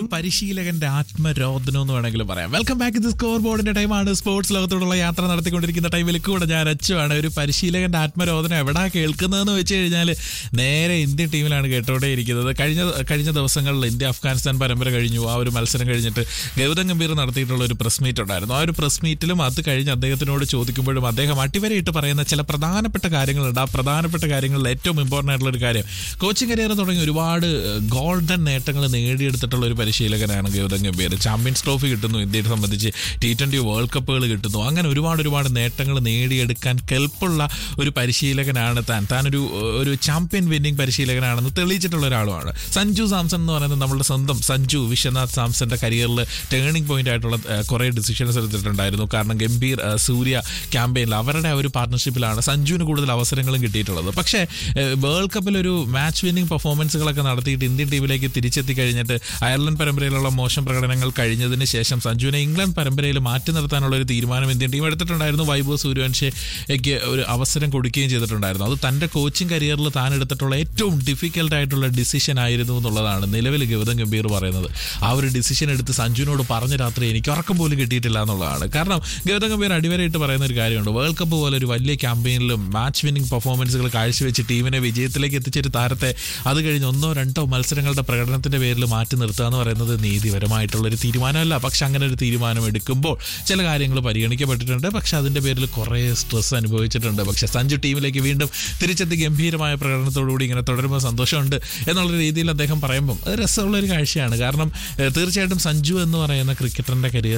പരിശീലകന്റെ ആത്മരോധനം എന്ന് വേണമെങ്കിൽ പറയാം വെൽക്കം ബാക്ക് ദി സ്കോർ ബോർഡിന്റെ ടൈമാണ് സ്പോർട്സ് ലോകത്തോടുള്ള യാത്ര നടത്തിക്കൊണ്ടിരിക്കുന്ന ടൈമിൽ കൂടെ ഞാൻ അച്ചുവാണ് ഒരു പരിശീലകന്റെ ആത്മരോധനം എവിടാ കേൾക്കുന്നതെന്ന് വെച്ച് കഴിഞ്ഞാൽ നേരെ ഇന്ത്യൻ ടീമിലാണ് കേട്ടോണ്ടേയിരിക്കുന്നത് കഴിഞ്ഞ കഴിഞ്ഞ ദിവസങ്ങളിൽ ഇന്ത്യ അഫ്ഗാനിസ്ഥാൻ പരമ്പര കഴിഞ്ഞു ആ ഒരു മത്സരം കഴിഞ്ഞിട്ട് ഗൗതം ഗംഭീർ നടത്തിയിട്ടുള്ള ഒരു പ്രസ് മീറ്റ് ഉണ്ടായിരുന്നു ആ ഒരു പ്രസ് മീറ്റിലും അത് കഴിഞ്ഞ് അദ്ദേഹത്തിനോട് ചോദിക്കുമ്പോഴും അദ്ദേഹം അട്ടിവരയിട്ട് പറയുന്ന ചില പ്രധാനപ്പെട്ട കാര്യങ്ങളുണ്ട് ആ പ്രധാനപ്പെട്ട കാര്യങ്ങളിൽ ഏറ്റവും ഇമ്പോർട്ടൻ്റ് ആയിട്ടുള്ള ഒരു കാര്യം കോച്ചിങ് കരിയർ തുടങ്ങി ഒരുപാട് ഗോൾഡൻ നേട്ടങ്ങൾ നേടിയെടുത്തിട്ടുള്ള ഒരു പരിശീലകനാണ് ഗൗതം ഗംഭീർ ചാമ്പ്യൻസ് ട്രോഫി കിട്ടുന്നു ഇന്ത്യയെ സംബന്ധിച്ച് ടി ട്വൻ്റി വേൾഡ് കപ്പുകൾ കിട്ടുന്നു അങ്ങനെ ഒരുപാട് ഒരുപാട് നേട്ടങ്ങൾ നേടിയെടുക്കാൻ കെൽപ്പുള്ള ഒരു പരിശീലകനാണ് താൻ താനൊരു ഒരു ചാമ്പ്യൻ വിന്നിംഗ് പരിശീലകനാണെന്ന് തെളിയിച്ചിട്ടുള്ള ഒരാളുമാണ് സഞ്ജു സാംസൺ എന്ന് പറയുന്നത് നമ്മുടെ സ്വന്തം സഞ്ജു വിശ്വനാഥ് സാംസന്റെ കരിയറിൽ ടേണിംഗ് പോയിന്റ് ആയിട്ടുള്ള ഏഹ്, കുറേ ഡിസിഷൻസ് എടുത്തിട്ടുണ്ടായിരുന്നു കാരണം ഗംഭീർ ഏഹ്, സൂര്യ ക്യാമ്പയിനിൽ അവരുടെ ആ ഒരു പാർട്ണർഷിപ്പിലാണ് സഞ്ജുവിന് കൂടുതൽ അവസരങ്ങളും കിട്ടിയിട്ടുള്ളത് പക്ഷേ ഏഹ്, വേൾഡ് കപ്പിൽ ഒരു മാച്ച് വിന്നിംഗ് പെർഫോമൻസുകളൊക്കെ നടത്തിയിട്ട് ഇന്ത്യൻ ടീമിലേക്ക് തിരിച്ചെത്തി കഴിഞ്ഞിട്ട് അയർലൻഡ് പരമ്പരയിലുള്ള മോശം പ്രകടനങ്ങൾ കഴിഞ്ഞതിന് ശേഷം സഞ്ജുവിനെ ഇംഗ്ലണ്ട് പരമ്പരയിൽ മാറ്റി നിർത്താനുള്ള ഒരു തീരുമാനം ഇന്ത്യൻ ടീം എടുത്തിട്ടുണ്ടായിരുന്നു വൈഭവ് സൂര്യവംശയ്ക്ക് ഒരു അവസരം കൊടുക്കുകയും ചെയ്തിട്ടുണ്ടായിരുന്നു അത് തൻ്റെ കോച്ചിങ് കരിയറിൽ താൻ എടുത്തിട്ടുള്ള ഏറ്റവും ഡിഫിക്കൽട്ട് ആയിട്ടുള്ള ഡിസിഷൻ ആയിരുന്നു എന്നുള്ളതാണ് നിലവിൽ ഗൗതം ഗംഭീർ പറയുന്നത് ആ ഒരു ഡിസിഷൻ എടുത്ത് സഞ്ജുവിനോട് പറഞ്ഞ രാത്രി എനിക്ക് ഉറക്കം പോലും കിട്ടിയിട്ടില്ല എന്നുള്ളതാണ് കാരണം ഗൗതം ഗംഭീർ അടിവരയിട്ട് പറയുന്ന ഒരു കാര്യമുണ്ട് വേൾഡ് കപ്പ് പോലെ ഒരു വലിയ ക്യാമ്പയിനിലും മാച്ച് വിന്നിംഗ് പെർഫോമൻസുകൾ കാഴ്ചവെച്ച് ടീമിനെ വിജയത്തിലേക്ക് എത്തിച്ചൊരു താരത്തെ അത് കഴിഞ്ഞ് ഒന്നോ രണ്ടോ മത്സരങ്ങളുടെ പ്രകടനത്തിന്റെ പേരിൽ മാറ്റി നിർത്തുക എന്ന് പറയുന്നത് നീതിപരമായിട്ടുള്ള ഒരു തീരുമാനമല്ല പക്ഷെ അങ്ങനെ ഒരു തീരുമാനം എടുക്കുമ്പോൾ ചില കാര്യങ്ങൾ പരിഗണിക്കപ്പെട്ടിട്ടുണ്ട് പക്ഷെ അതിന്റെ പേരിൽ കുറേ സ്ട്രെസ് അനുഭവിച്ചിട്ടുണ്ട് പക്ഷെ സഞ്ജു ടീമിലേക്ക് വീണ്ടും തിരിച്ചെത്തി ഗംഭീരമായ പ്രകടനത്തോടുകൂടി ഇങ്ങനെ തുടരുമ്പോൾ സന്തോഷമുണ്ട് എന്നുള്ള രീതിയിൽ അദ്ദേഹം പറയുമ്പം അത് രസമുള്ള ഒരു കാഴ്ചയാണ് കാരണം ഏഹ്, തീർച്ചയായിട്ടും സഞ്ജു എന്ന് പറയുന്ന ക്രിക്കറ്ററിന്റെ കരിയർ